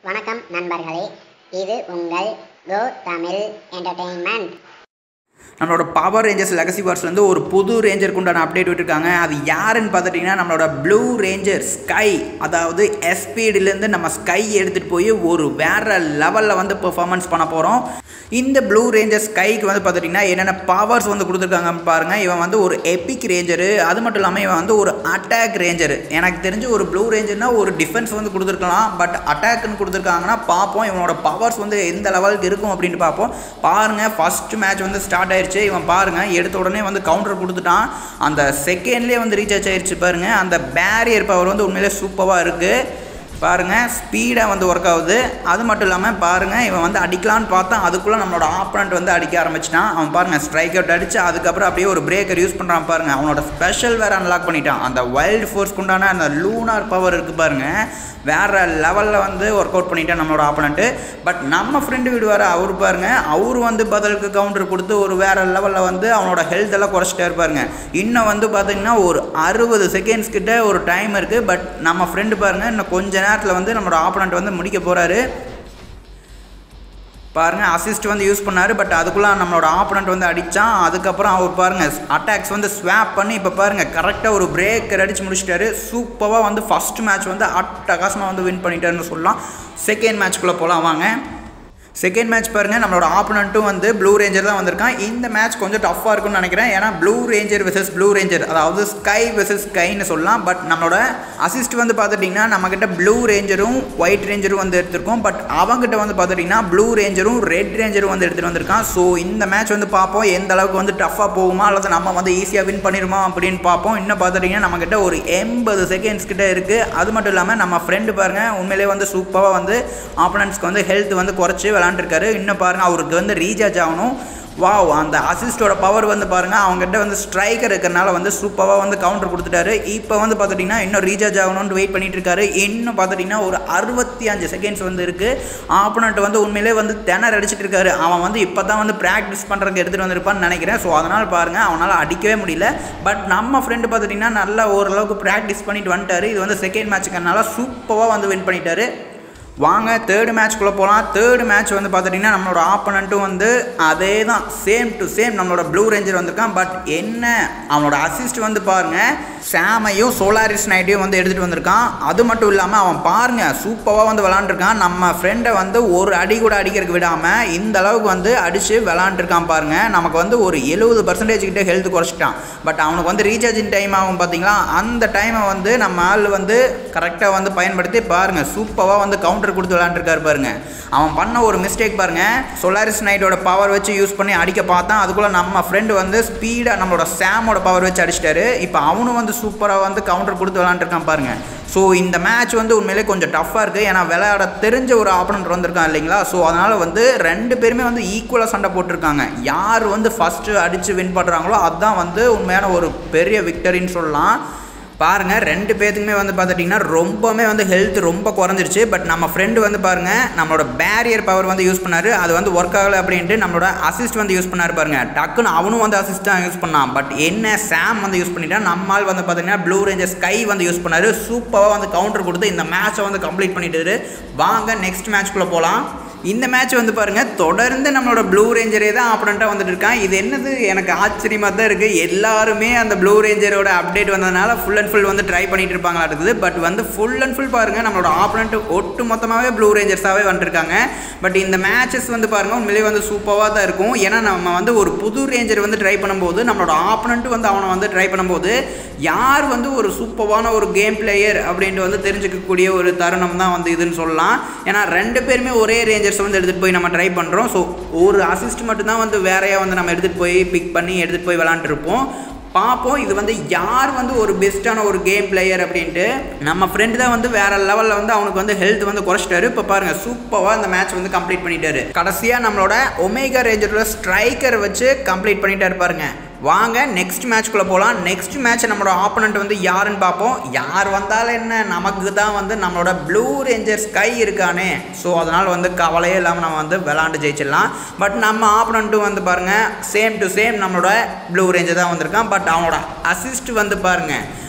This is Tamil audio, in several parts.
வணக்கம் நண்பர்களே இது உங்கள் கோ தமிழ் என்டர்டெயின்மெண்ட் நம்மளோட பவர் ரேஞ்சர்ஸ் லெகசி வார்ஸ்லேருந்து ஒரு புது ரேஞ்சருக்கு உண்டான அப்டேட் விட்டுருக்காங்க அது யாருன்னு பார்த்துட்டிங்கன்னா நம்மளோட ப்ளூ ரேஞ்சர் ஸ்கை அதாவது எஸ்பீடிலேருந்து நம்ம ஸ்கை எடுத்துகிட்டு போய் ஒரு வேறு லெவலில் வந்து பெர்ஃபார்மன்ஸ் பண்ண போகிறோம் இந்த ப்ளூ ரேஞ்சர் ஸ்கைக்கு வந்து பார்த்துட்டிங்கன்னா என்னென்ன பவர்ஸ் வந்து கொடுத்துருக்காங்கன்னு பாருங்கள் இவன் வந்து ஒரு எபிக் ரேஞ்சரு அது மட்டும் இல்லாமல் இவன் வந்து ஒரு அட்டாக் ரேஞ்சரு எனக்கு தெரிஞ்சு ஒரு ப்ளூ ரேஞ்சர்னா ஒரு டிஃபென்ஸ் வந்து கொடுத்துருக்கலாம் பட் அட்டாக்னு கொடுத்துருக்காங்கன்னா பார்ப்போம் இவனோட பவர்ஸ் வந்து எந்த லெவலுக்கு இருக்கும் அப்படின்னு பார்ப்போம் பாருங்கள் ஃபஸ்ட் மேட்ச் வந்து ஸ்டார்ட் ஆயிருச்சு இவன் பாருங்கள் எடுத்த உடனே வந்து கவுண்டர் கொடுத்துட்டான் அந்த செகண்ட்லேயே வந்து ரீசார்ஜ் ஆயிருச்சு பாருங்கள் அந்த பேரியர் பவர் வந்து உண்மையிலே சூப்பராக இருக்குது பாருங்கள் ஸ்பீடாக வந்து ஒர்க் ஆகுது அது மட்டும் இல்லாமல் பாருங்கள் இவன் வந்து அடிக்கலான்னு பார்த்தா அதுக்குள்ளே நம்மளோட ஆப்பனண்ட் வந்து அடிக்க ஆரம்பிச்சிட்டான் அவன் பாருங்கள் ஸ்ட்ரைக் அவுட் அடித்து அதுக்கப்புறம் அப்படியே ஒரு பிரேக்கர் யூஸ் பண்ணுறான் பாருங்கள் அவனோட ஸ்பெஷல் வேறு அன்லாக் பண்ணிட்டான் அந்த வைல்டு ஃபோர்ஸ்க்கு உண்டான அந்த லூனார் பவர் இருக்குது பாருங்கள் வேறு லெவலில் வந்து ஒர்க் அவுட் பண்ணிட்டான் நம்மளோட ஆப்பனண்ட்டு பட் நம்ம ஃப்ரெண்டு விடுவார் அவர் பாருங்க அவர் வந்து பதிலுக்கு கவுண்டர் கொடுத்து ஒரு வேறு லெவலில் வந்து அவனோட ஹெல்த் எல்லாம் குறைச்சிட்டே இருப்பாருங்க இன்னும் வந்து பார்த்தீங்கன்னா ஒரு அறுபது செகண்ட்ஸ் கிட்ட ஒரு டைம் இருக்குது பட் நம்ம ஃப்ரெண்டு பாருங்கள் இன்னும் கொஞ்ச நேரத்தில் வந்து நம்மளோட ஆப்பனண்ட் வந்து முடிக்க போகிறாரு பாருங்கள் அசிஸ்ட் வந்து யூஸ் பண்ணார் பட் அதுக்குள்ளே நம்மளோட ஆப்பனண்ட் வந்து அடித்தான் அதுக்கப்புறம் அவர் பாருங்கள் அட்டாக்ஸ் வந்து ஸ்வாப் பண்ணி இப்போ பாருங்கள் கரெக்டாக ஒரு பிரேக்கர் அடித்து முடிச்சிட்டாரு சூப்பராக வந்து ஃபஸ்ட் மேட்ச் வந்து அட்டகாசமாக வந்து வின் பண்ணிட்டாருன்னு சொல்லலாம் செகண்ட் மேட்ச்குள்ளே போகலாம் வாங்க செகண்ட் மேட்ச் பாருங்கள் நம்மளோட ஆப்பனண்ட்டும் வந்து ப்ளூ ரேஞ்சர் தான் வந்திருக்கான் இந்த மேட்ச் கொஞ்சம் டஃப்பாக இருக்கும்னு நினைக்கிறேன் ஏன்னா blue ranger versus blue ranger அதாவது ஸ்கை வெசஸ் ஸ்கைன்னு சொல்லலாம் பட் நம்மளோட அசிஸ்ட் வந்து பார்த்துட்டிங்கன்னா நம்மக்கிட்ட ப்ளூ ரேஞ்சரும் ஒயிட் ரேஞ்சரும் வந்து எடுத்திருக்கோம் பட் அவங்ககிட்ட வந்து பார்த்துட்டிங்கன்னா ப்ளூ ரேஞ்சரும் ரெட் ரேஞ்சரும் வந்து எடுத்துகிட்டு வந்திருக்கான் ஸோ இந்த மேட்ச் வந்து பார்ப்போம் எந்த அளவுக்கு வந்து டஃப்பாக போகுமா அல்லது நம்ம வந்து ஈஸியாக வின் பண்ணிடுமா அப்படின்னு பார்ப்போம் இன்னும் பார்த்துட்டிங்கன்னா நம்மக்கிட்ட ஒரு எண்பது செகண்ட்ஸ் கிட்ட இருக்குது அது மட்டும் இல்லாமல் நம்ம ஃப்ரெண்டு பாருங்கள் உண்மையிலே வந்து சூப்பராக வந்து ஆப்பனன்ட்ஸ்க்கு வந்து ஹெல்த் வந்து குறைச்சி விளாண்டுருக்காரு இன்னும் பாருங்கள் அவருக்கு வந்து ரீசார்ஜ் ஆகணும் வாவ் அந்த அசிஸ்டோட பவர் வந்து பாருங்கள் அவங்ககிட்ட வந்து ஸ்ட்ரைக்கர் இருக்கிறனால வந்து சூப்பராக வந்து கவுண்டர் கொடுத்துட்டாரு இப்போ வந்து பார்த்துட்டிங்கன்னா இன்னும் ரீசார்ஜ் ஆகணும்னு வெயிட் பண்ணிட்டு இருக்காரு இன்னும் பார்த்துட்டிங்கன்னா ஒரு அறுபத்தி அஞ்சு செகண்ட்ஸ் வந்து இருக்குது ஆப்போனண்ட் வந்து உண்மையிலே வந்து திணற அடிச்சிட்டு இருக்காரு அவன் வந்து இப்போ தான் வந்து ப்ராக்டிஸ் பண்ணுறதுக்கு எடுத்துகிட்டு வந்திருப்பான்னு நினைக்கிறேன் ஸோ அதனால் பாருங்கள் அவனால் அடிக்கவே முடியல பட் நம்ம ஃப்ரெண்டு பார்த்துட்டிங்கன்னா நல்லா ஓரளவுக்கு ப்ராக்டிஸ் பண்ணிட்டு வந்துட்டாரு இது வந்து செகண்ட் மேட்ச்சுக்கனால சூப்பராக வந்து வின் பண்ணிட்டாரு வாங்க தேர்டு மேட்ச்குள்ளே போகலாம் தேர்டு மேட்ச் வந்து பார்த்துட்டிங்கன்னா நம்மளோட ஆப்பனண்ட்டும் வந்து அதே தான் சேம் டு சேம் நம்மளோட ப்ளூ ரேஞ்சர் வந்திருக்கான் பட் என்ன அவனோட அசிஸ்ட் வந்து பாருங்கள் சாமையும் சோலாரிஸ் நைட்டையும் வந்து எடுத்துகிட்டு வந்திருக்கான் அது மட்டும் இல்லாமல் அவன் பாருங்கள் சூப்பராக வந்து விளாண்டுருக்கான் நம்ம ஃப்ரெண்டை வந்து ஒரு அடி கூட அடிக்கிறதுக்கு விடாமல் இந்த அளவுக்கு வந்து அடித்து விளாண்டுருக்கான் பாருங்கள் நமக்கு வந்து ஒரு எழுபது பர்சன்டேஜ் கிட்ட ஹெல்த் குறைச்சிட்டான் பட் அவனுக்கு வந்து ரீசார்ஜிங் டைம் ஆகும் பார்த்தீங்களா அந்த டைமை வந்து நம்ம ஆள் வந்து கரெக்டாக வந்து பயன்படுத்தி பாருங்கள் சூப்பராக வந்து கவுண்டர் கொடுத்து விளாண்டுருக்காரு பாருங்க அவன் பண்ண ஒரு மிஸ்டேக் பாருங்க சொலாரிஸ் நைட்டோட பவர் வச்சு யூஸ் பண்ணி அடிக்க பார்த்தான் அதுக்குள்ளே நம்ம ஃப்ரெண்டு வந்து ஸ்பீடாக நம்மளோட சாமோட பவர் வச்சு அடிச்சிட்டாரு இப்போ அவனும் வந்து சூப்பராக வந்து கவுண்டர் கொடுத்து விளாண்டுருக்கான் பாருங்க ஸோ இந்த மேட்ச் வந்து உண்மையிலே கொஞ்சம் டஃப்பாக இருக்குது ஏன்னா விளையாட தெரிஞ்ச ஒரு ஆப்பனண்ட் வந்திருக்கான் இல்லைங்களா ஸோ அதனால் வந்து ரெண்டு பேருமே வந்து ஈக்குவலாக சண்டை போட்டிருக்காங்க யார் வந்து ஃபஸ்ட்டு அடித்து வின் பண்ணுறாங்களோ அதுதான் வந்து உண்மையான ஒரு பெரிய விக்டரின்னு சொல்லலாம் பாருங்கள் ரெண்டு பேத்துக்குமே வந்து பார்த்துட்டிங்கன்னா ரொம்பவுமே வந்து ஹெல்த் ரொம்ப குறைஞ்சிருச்சு பட் நம்ம ஃப்ரெண்டு வந்து பாருங்கள் நம்மளோட பேரியர் பவர் வந்து யூஸ் பண்ணார் அது வந்து ஒர்க் ஆகலை அப்படின்ட்டு நம்மளோட அசிஸ்ட் வந்து யூஸ் பண்ணார் பாருங்க டக்குன்னு அவனும் வந்து அசிஸ்ட் தான் யூஸ் பண்ணான் பட் என்ன சாம் வந்து யூஸ் பண்ணிட்டான் நம்மால் வந்து பார்த்தீங்கன்னா ப்ளூ ரேஞ்சர் ஸ்கை வந்து யூஸ் பண்ணார் சூப்பராக வந்து கவுண்டர் கொடுத்து இந்த மேட்சை வந்து கம்ப்ளீட் பண்ணிட்டாரு வாங்க நெக்ஸ்ட் மேட்ச்குள்ளே போகலாம் இந்த மேட்ச் வந்து பாருங்கள் தொடர்ந்து நம்மளோட ப்ளூ ரேஞ்சரே தான் ஆப்பனண்ட்டாக வந்துட்டு இருக்கான் இது என்னது எனக்கு ஆச்சரியமாக தான் இருக்குது எல்லாருமே அந்த ப்ளூ ரேஞ்சரோட அப்டேட் வந்ததுனால ஃபுல் அண்ட் ஃபுல் வந்து ட்ரை பண்ணிட்டு இருப்பாங்களா இருக்குது பட் வந்து ஃபுல் அண்ட் ஃபுல் பாருங்கள் நம்மளோட ஆப்பனண்ட் ஒட்டு மொத்தமாகவே ப்ளூ ரேஞ்சர்ஸாகவே வந்துருக்காங்க பட் இந்த மேட்சஸ் வந்து பாருங்கள் உண்மையிலேயே வந்து சூப்பராக தான் இருக்கும் ஏன்னா நம்ம வந்து ஒரு புது ரேஞ்சர் வந்து ட்ரை பண்ணும்போது நம்மளோட ஆப்பனண்ட்டு வந்து அவனை வந்து ட்ரை பண்ணும்போது யார் வந்து ஒரு சூப்பரான ஒரு கேம் பிளேயர் அப்படின்ட்டு வந்து தெரிஞ்சுக்கக்கூடிய ஒரு தருணம் தான் வந்து இதுன்னு சொல்லலாம் ஏன்னா ரெண்டு பேருமே ஒரே ரேஞ்சர்ஸ் வந்து எடுத்துகிட்டு போய் நம்ம ட்ரை பண்ணுறோம் ஸோ ஒரு அசிஸ்ட் மட்டும்தான் வந்து வேறையாக வந்து நம்ம எடுத்துகிட்டு போய் பிக் பண்ணி எடுத்துகிட்டு போய் விளாண்டுருப்போம் பார்ப்போம் இது வந்து யார் வந்து ஒரு பெஸ்ட்டான ஒரு கேம் பிளேயர் அப்படின்ட்டு நம்ம ஃப்ரெண்டு தான் வந்து வேற லெவலில் வந்து அவனுக்கு வந்து ஹெல்த் வந்து குறைச்சிட்டாரு இப்போ பாருங்க சூப்பராக அந்த மேட்ச் வந்து கம்ப்ளீட் பண்ணிட்டாரு கடைசியாக நம்மளோட ஒமேகா ரேஞ்சரோட ஸ்ட்ரைக்கர் வச்சு கம்ப்ளீட் பண்ணிட்டாரு பாருங்க வாங்க நெக்ஸ்ட் மேட்ச்குள்ளே போகலாம் நெக்ஸ்ட் மேட்ச் நம்மளோட ஆப்பனண்ட் வந்து யாருன்னு பார்ப்போம் யார் வந்தாலும் என்ன நமக்கு தான் வந்து நம்மளோட ப்ளூ ரேஞ்சர் ஸ்கை இருக்கானே ஸோ அதனால் வந்து கவலையே இல்லாமல் நம்ம வந்து விளாண்டு ஜெயிச்சிடலாம் பட் நம்ம ஆப்பனண்ட்டும் வந்து பாருங்கள் சேம் டு சேம் நம்மளோட ப்ளூ ரேஞ்சர் தான் வந்திருக்கான் பட் அவனோட அசிஸ்ட் வந்து பாருங்கள்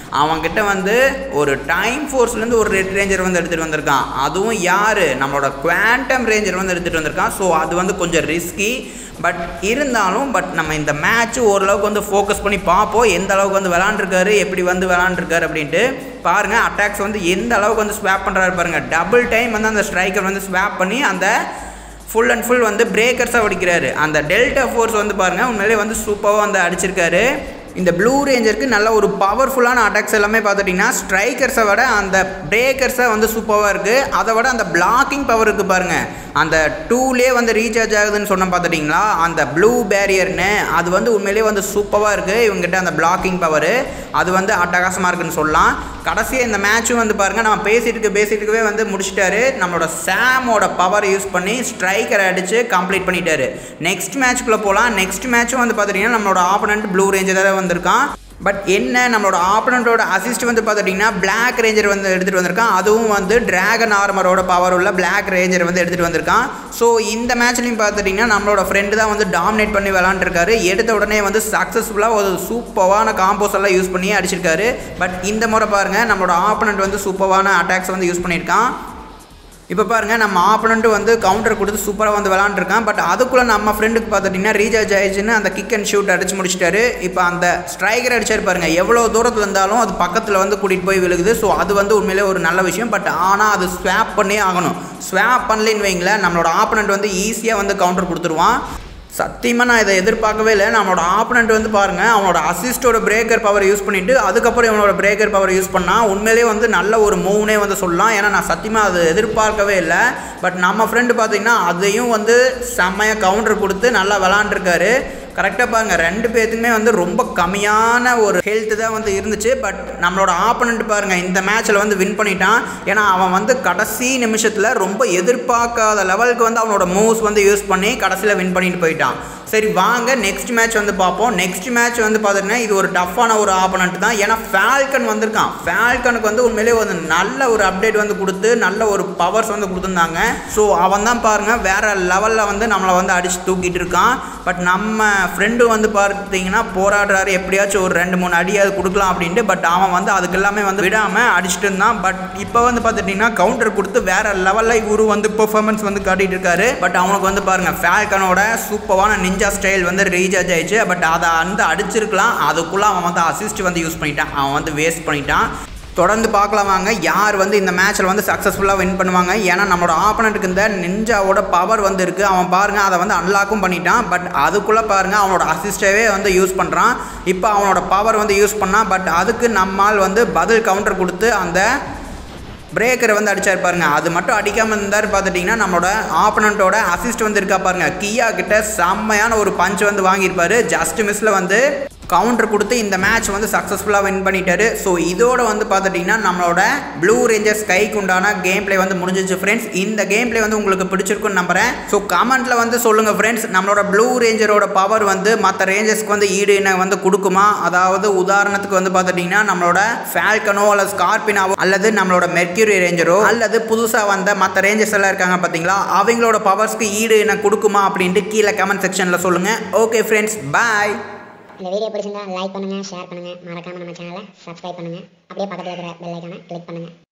அவன்கிட்ட வந்து ஒரு டைம் ஃபோர்ஸ்லேருந்து ஒரு ரெட் ரேஞ்சர் வந்து எடுத்துகிட்டு வந்திருக்கான் அதுவும் யார் நம்மளோட குவாண்டம் ரேஞ்சர் வந்து எடுத்துகிட்டு வந்திருக்கான் ஸோ அது வந்து கொஞ்சம் ரிஸ்கி பட் இருந்தாலும் பட் நம்ம இந்த மேட்ச் ஓரளவுக்கு வந்து ஃபோக்கஸ் பண்ணி பார்ப்போம் எந்த அளவுக்கு வந்து விளாண்டுருக்காரு எப்படி வந்து விளாண்டுருக்காரு அப்படின்ட்டு பாருங்கள் அட்டாக்ஸ் வந்து எந்த அளவுக்கு வந்து ஸ்வாப் பண்ணுறாரு பாருங்கள் டபுள் டைம் வந்து அந்த ஸ்ட்ரைக்கர் வந்து ஸ்வாப் பண்ணி அந்த ஃபுல் அண்ட் ஃபுல் வந்து பிரேக்கர்ஸாக அடிக்கிறாரு அந்த டெல்டா ஃபோர்ஸ் வந்து பாருங்கள் உண்மையிலே வந்து சூப்பராக வந்து அடிச்சிருக்காரு இந்த ப்ளூ ரேஞ்சருக்கு நல்ல ஒரு பவர்ஃபுல்லான அட்டாக்ஸ் எல்லாமே பார்த்துட்டிங்கன்னா ஸ்ட்ரைக்கர்ஸை விட அந்த பிரேக்கர்ஸை வந்து சூப்பராக இருக்குது அதை விட அந்த பிளாக்கிங் பவர் இருக்குது பாருங்கள் அந்த டூலே வந்து ரீசார்ஜ் ஆகுதுன்னு சொன்ன பார்த்துட்டிங்களா அந்த ப்ளூ பேரியர்னு அது வந்து உண்மையிலேயே வந்து சூப்பராக இருக்குது இவங்ககிட்ட அந்த பிளாக்கிங் பவர் அது வந்து அட்டகாசமாக இருக்குன்னு சொல்லலாம் கடைசியாக இந்த மேட்சும் வந்து பாருங்கள் நம்ம பேசிட்டு பேசிட்டுக்கவே வந்து முடிச்சிட்டாரு நம்மளோட சாமோட பவர் யூஸ் பண்ணி ஸ்ட்ரைக்கரை அடித்து கம்ப்ளீட் பண்ணிட்டாரு நெக்ஸ்ட் மேட்ச்க்குள்ளே போகலாம் நெக்ஸ்ட் மேட்சும் வந்து பார்த்துட்டிங்கன்னா நம்மளோட ஆப்பனண்ட் ப்ளூ ரேஞ்சர் தான் வந்திருக்கான் பட் என்ன நம்மளோட ஆப்பனண்ட்டோட அசிஸ்ட் வந்து பார்த்துட்டிங்கன்னா பிளாக் ரேஞ்சர் வந்து எடுத்துகிட்டு வந்திருக்கான் அதுவும் வந்து டிராகன் ஆர்மரோட பவர் உள்ள பிளாக் ரேஞ்சர் வந்து எடுத்துகிட்டு வந்திருக்கான் ஸோ இந்த மேட்ச்லையும் பார்த்துட்டிங்கன்னா நம்மளோட ஃப்ரெண்டு தான் வந்து டாமினேட் பண்ணி விளாண்டுருக்காரு எடுத்த உடனே வந்து சக்ஸஸ்ஃபுல்லாக ஒரு சூப்பரான காம்போஸ் எல்லாம் யூஸ் பண்ணி அடிச்சிருக்காரு பட் இந்த முறை பாருங்கள் நம்மளோட ஆப்பனண்ட் வந்து சூப்பரான அட்டாக்ஸ் வந்து யூஸ் பண்ணியிருக்கான் இப்போ பாருங்கள் நம்ம ஆப்பனண்ட்டு வந்து கவுண்டர் கொடுத்து சூப்பராக வந்து விளாண்டுருக்கான் பட் அதுக்குள்ளே நம்ம ஃப்ரெண்டுக்கு பார்த்துட்டிங்கன்னா ரீசார்ஜ் ஆயிடுச்சுன்னு அந்த கிக் அண்ட் ஷூட் அடிச்சு முடிச்சிட்டாரு இப்போ அந்த ஸ்ட்ரைக்கர் அடிச்சார் பாருங்கள் எவ்வளோ தூரத்தில் இருந்தாலும் அது பக்கத்தில் வந்து கூட்டிகிட்டு போய் விழுகுது ஸோ அது வந்து உண்மையிலே ஒரு நல்ல விஷயம் பட் ஆனால் அது ஸ்வாப் பண்ணி ஆகணும் ஸ்வாப் பண்ணலின்னு வைங்களேன் நம்மளோட ஆப்பனண்ட் வந்து ஈஸியாக வந்து கவுண்டர் கொடுத்துருவான் சத்தியமாக நான் இதை எதிர்பார்க்கவே இல்லை நம்மளோட ஆப்பனண்ட் வந்து பாருங்கள் அவனோட அசிஸ்டோட பிரேக்கர் பவர் யூஸ் பண்ணிவிட்டு அதுக்கப்புறம் இவனோட பிரேக்கர் பவர் யூஸ் பண்ணால் உண்மையிலேயே வந்து நல்ல ஒரு மூவ்னே வந்து சொல்லலாம் ஏன்னா நான் சத்தியமாக அது எதிர்பார்க்கவே இல்லை பட் நம்ம ஃப்ரெண்டு பார்த்தீங்கன்னா அதையும் வந்து செம்மையாக கவுண்டர் கொடுத்து நல்லா விளாண்டுருக்காரு கரெக்டாக பாருங்கள் ரெண்டு பேர்த்துக்குமே வந்து ரொம்ப கம்மியான ஒரு ஹெல்த் தான் வந்து இருந்துச்சு பட் நம்மளோட ஆப்பனண்ட் பாருங்கள் இந்த மேட்ச்சில் வந்து வின் பண்ணிட்டான் ஏன்னா அவன் வந்து கடைசி நிமிஷத்தில் ரொம்ப எதிர்பார்க்காத லெவலுக்கு வந்து அவனோட மூவ்ஸ் வந்து யூஸ் பண்ணி கடைசியில் வின் பண்ணிட்டு போயிட்டான் சரி வாங்க நெக்ஸ்ட் மேட்ச் வந்து பார்ப்போம் நெக்ஸ்ட் மேட்ச் வந்து பார்த்தீங்கன்னா இது ஒரு டஃப்பான ஒரு ஆப்பனண்ட் தான் ஏன்னா ஃபால்கன் வந்திருக்கான் ஃபால்கனுக்கு வந்து உண்மையிலேயே ஒரு நல்ல ஒரு அப்டேட் வந்து கொடுத்து நல்ல ஒரு பவர்ஸ் வந்து கொடுத்துருந்தாங்க ஸோ அவன் தான் பாருங்கள் வேறு லெவலில் வந்து நம்மளை வந்து அடித்து தூக்கிட்டு இருக்கான் பட் நம்ம ஃப்ரெண்டு வந்து பார்த்தீங்கன்னா போராடுறாரு எப்படியாச்சும் ஒரு ரெண்டு மூணு அடியாவது கொடுக்கலாம் அப்படின்ட்டு பட் அவன் வந்து அதுக்கு எல்லாமே வந்து விடாமல் அடிச்சுட்டு இருந்தான் பட் இப்போ வந்து பார்த்துட்டிங்கன்னா கவுண்டர் கொடுத்து வேற லெவலில் இவரு வந்து பெர்ஃபார்மன்ஸ் வந்து காட்டிட்டு இருக்காரு பட் அவனுக்கு வந்து பாருங்கள் ஃபால்கனோட சூப்பரான நிஞ்சா ஸ்டைல் வந்து ரீசார்ஜ் ஆயிடுச்சு பட் அதை வந்து அடிச்சிருக்கலாம் அதுக்குள்ளே அவன் வந்து அசிஸ்ட் வந்து யூஸ் பண்ணிட்டான் அவன் வந்து வேஸ்ட் பண்ணிட்டான் தொடர்ந்து பார்க்கலாம் வாங்க யார் வந்து இந்த மேட்ச்சில் வந்து சக்ஸஸ்ஃபுல்லாக வின் பண்ணுவாங்க ஏன்னா நம்மளோட ஆப்பனண்ட்டுக்கு இந்த நிஞ்சாவோட பவர் வந்து இருக்குது அவன் பாருங்கள் அதை வந்து அன்லாக்கும் பண்ணிட்டான் பட் அதுக்குள்ளே பாருங்கள் அவனோட அசிஸ்டவே வந்து யூஸ் பண்ணுறான் இப்போ அவனோட பவர் வந்து யூஸ் பண்ணான் பட் அதுக்கு நம்மால் வந்து பதில் கவுண்டர் கொடுத்து அந்த பிரேக்கரை வந்து அடிச்சார் பாருங்க அது மட்டும் அடிக்காமல் இருந்தார் பார்த்துட்டிங்கன்னா நம்மளோட ஆப்பனண்ட்டோட அசிஸ்ட் வந்து இருக்கா பாருங்க கியா கிட்ட செம்மையான ஒரு பஞ்ச் வந்து வாங்கியிருப்பாரு ஜஸ்ட் மிஸ்ல வந்து கவுண்டர் கொடுத்து இந்த மேட்ச் வந்து சக்ஸஸ்ஃபுல்லாக வின் பண்ணிட்டாரு ஸோ இதோட வந்து பார்த்துட்டிங்கன்னா நம்மளோட ப்ளூ ரேஞ்சர்ஸ் கைக்கு உண்டான கேம் ப்ளே வந்து முடிஞ்சிச்சு ஃப்ரெண்ட்ஸ் இந்த கேம் ப்ளே வந்து உங்களுக்கு பிடிச்சிருக்குன்னு நம்புறேன் ஸோ கமெண்ட்டில் வந்து சொல்லுங்கள் ஃப்ரெண்ட்ஸ் நம்மளோட ப்ளூ ரேஞ்சரோட பவர் வந்து மற்ற ரேஞ்சர்ஸ்க்கு வந்து ஈடு என்ன வந்து கொடுக்குமா அதாவது உதாரணத்துக்கு வந்து பார்த்துட்டிங்கன்னா நம்மளோட ஃபால்கனோ அல்லது ஸ்கார்பினாவோ அல்லது நம்மளோட மெர்க்யூரி ரேஞ்சரோ அல்லது புதுசாக வந்த மற்ற ரேஞ்சர்ஸ் எல்லாம் இருக்காங்க பார்த்தீங்களா அவங்களோட பவர்ஸ்க்கு ஈடு என்ன கொடுக்குமா அப்படின்ட்டு கீழே கமெண்ட் செக்ஷனில் சொல்லுங்கள் ஓகே ஃப்ரெண்ட்ஸ் பாய் இந்த வீடியோ பிடிச்சிருந்தா லைக் பண்ணுங்க ஷேர் பண்ணுங்க மறக்காம நம்ம சேனலை சப்ஸ்கிரைப் பண்ணுங்க அப்படியே பக்கத்துல இருக்கிற பெல் ஐக்கானை கிளிக் பண்ணுங்க